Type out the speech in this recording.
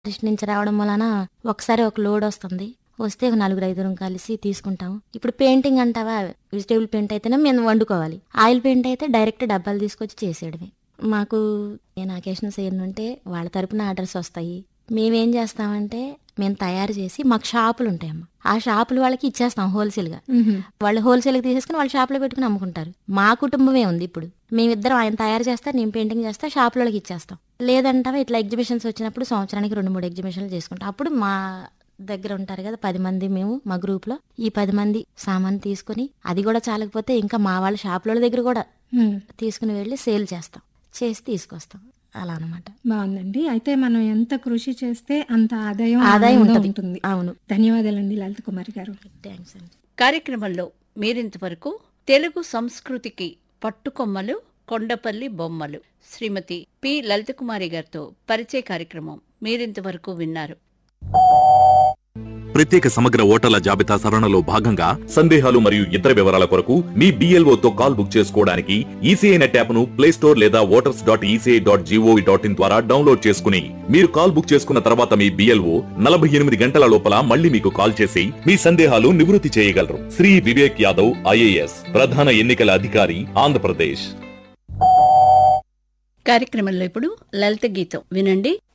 Forest నుంచి రావడం వలన ఒకసారి ఒక లోడ్ వస్తుంది వస్తే ఒక నలుగురు ఐదుగురం కలిసి తీసుకుంటాం ఇప్పుడు పెయింటింగ్ అంటావా వెజిటేబుల్ పెయింట్ అయితేనే మేము వండుకోవాలి ఆయిల్ పెయింట్ అయితే డైరెక్ట్ డబ్బాలు తీసుకొచ్చి చేసేయడమే మాకు నేను అకేషన్స్ ఏంటంటే వాళ్ళ తరపున ఆర్డర్స్ వస్తాయి మేమేం చేస్తామంటే మేము తయారు చేసి మాకు షాపులు ఉంటాయమ్మా ఆ షాపులు వాళ్ళకి ఇచ్చేస్తాం హోల్సేల్ గా వాళ్ళు హోల్సేల్ కి తీసేసుకుని వాళ్ళ షాప్ లో పెట్టుకుని అమ్ముకుంటారు మా కుటుంబమే ఉంది ఇప్పుడు మేమిద్దరం ఆయన తయారు చేస్తా నేను పెయింటింగ్ చేస్తా షాప్ వాళ్ళకి ఇచ్చేస్తాం లేదంటావా ఇట్లా ఎగ్జిబిషన్స్ వచ్చినప్పుడు సంవత్సరానికి రెండు మూడు ఎగ్జిబిషన్లు చేసుకుంటాం అప్పుడు మా దగ్గర ఉంటారు కదా పది మంది మేము మా గ్రూప్ లో ఈ పది మంది సామాన్ తీసుకుని అది కూడా చాలకపోతే ఇంకా మా వాళ్ళ షాపుల దగ్గర కూడా తీసుకుని వెళ్ళి సేల్ చేస్తాం చేసి తీసుకొస్తాం అలా అనమాట బాగుందండి అయితే మనం ఎంత కృషి చేస్తే అంత ఆదాయం ఆదాయం ఆనందం ఉంటది. ఉంటుంది అవును ధన్యవాదాలండి లలిత కుమారి గారు థ్యాంక్స్ అండి కార్యక్రమంలో మీరింతవరకు తెలుగు సంస్కృతికి పట్టుకొమ్మలు కొండపల్లి బొమ్మలు శ్రీమతి పి లలితకుమారి గారితో పరిచయ కార్యక్రమం మీరింతవరకు విన్నారు ప్రత్యేక సమగ్ర ఓటర్ల జాబితా సవరణలో భాగంగా సందేహాలు మరియు ఇతర వివరాల కొరకు మీ BLO తో కాల్ బుక్ చేసుకోవడానికి ఈసీఐ నెట్ యాప్ ను ప్లే స్టోర్ లేదా voters dot ECI dot G O V dot in ద్వారా డౌన్లోడ్ చేసుకుని మీరు కాల్ బుక్ చేసుకున్న తర్వాత మీ బిఎల్ఓ నలభై ఎనిమిది గంటల లోపల మళ్ళీ మీకు కాల్ చేసి మీ సందేహాలు నివృత్తి చేయగలరు శ్రీ వివేక్ యాదవ్ ఐఏఎస్ ప్రధాన ఎన్నికల అధికారి ఆంధ్రప్రదేశ్ కార్యక్రమంలో ఇప్పుడు లలిత గీతం వినండి